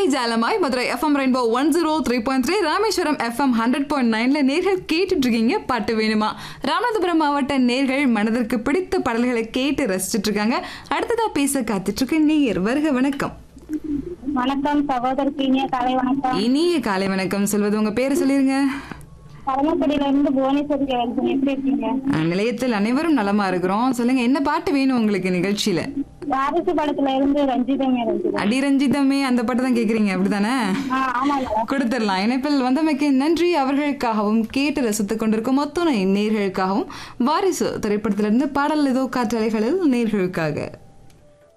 இசை ஜாலமாய் Madurai FM rainbow one zero three point three Rameswaram FM hundred point நைன்ல நேர்கள் கேட்டுட்டு இருக்கீங்க பாட்டு வேணுமா ராமநாதபுரம் மாவட்ட நேர்கள் மனதிற்கு பிடித்த பாடல்களை கேட்டு ரசிச்சிட்டு இருக்காங்க அடுத்ததா பேச காத்துட்டு இருக்க நேயர் வருக வணக்கம் வணக்கம் சகோதரருக்கு இனிய காலை வணக்கம் இனிய காலை வணக்கம் சொல்வது உங்க பேரை சொல்லிருங்க பரமக்குடியில இருந்து புவனேஸ்வரி எழுதுங்க எப்படி இருக்கீங்க அஹ், நிலையத்தில் அனைவரும் நலமா இருக்கிறோம் சொல்லுங்க என்ன பாட்டு வேணும் உங்களுக்கு நிகழ்ச்சியில வாரிசு படத்துல இருந்து ரஞ்சிதமே ரஞ்சிதம் அடிரஞ்சிதமே அந்த பாட்டு தான் கேக்குறீங்க அப்படிதானே ஆ ஆமா மேடம் கொடுத்துடலாம் இணைப்பில் வந்தமைக்கு நன்றி அவர்களுக்காகவும் கேட்டு ரசித்துக் கொண்டிருக்கும் மொத்தனை நேர்களுக்காகவும் வாரிசு திரைப்படத்திலிருந்து பாடல் ஏதோ காற்றலைகளில் நேர்களுக்காக